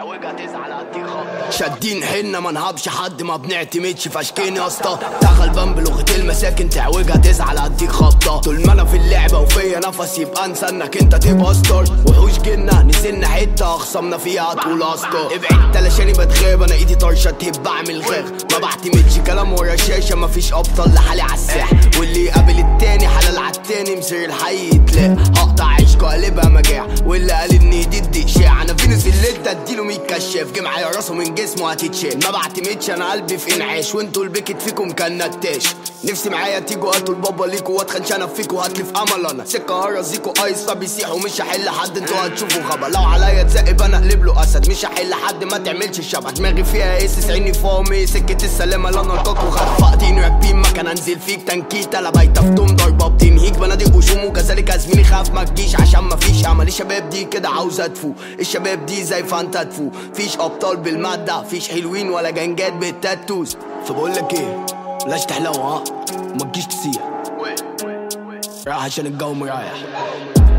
تعوجها تزعل هديك خبطة شادين حنا ما نهبش حد ما بنعتمدش فاشكين يا اسطى دخل بان بلغة المساكن تعوجها تزعل هديك خبطة طول ما انا في اللعبة وفيا نفس يبقى انسى انك انت تبقى ستار وحوش جنة نزلنا حتة اخصمنا فيها طول اسطى ابعد تلاشاني بتغاب انا ايدي طرشة تهب بعمل غاغ ما بعتمدش كلام ورا الشاشة مفيش ابطال لحالي عالساحة واللي يقابل التاني حلال عالتاني مصير الحي يتلاقى هقطع عيشكو قلبها مجاع واللي قال ان دي دي اشاعة انا فينوس اللي انت اديله 100 كشاف جه معايا راسه من جسمه هتتشال ما بعتمدش انا قلبي في انعاش وانتوا البكت فيكم كان نتاش نفسي معايا تيجوا هاتوا البابا ليكوا واتخن شنب فيكوا هاتلي في امل انا سكه هرزيكوا ايس فبيسيحوا مش هحل حد انتوا هتشوفوا غبا لو عليا تزقب انا اقلب له اسد مش هحل حد ما تعملش الشبه دماغي فيها ايس عيني فامي سكه السلامه لا نلقاكوا غدا فاقدين راكبين مكان انزل فيك تنكيت انا بايته في دوم ضربه بتنهيك بنادق وشوم وكذلك يا زميلي خاف ما تجيش عشان ما فيش امل الشباب دي كده عاوزه تفوق الشباب دي زي فانتا تفوق فيش ابطال بالماده فيش حلوين ولا جنجات بالتاتوز فبقول لك ايه بلاش تحلو ها ما تجيش تسيح رايح عشان الجو مريح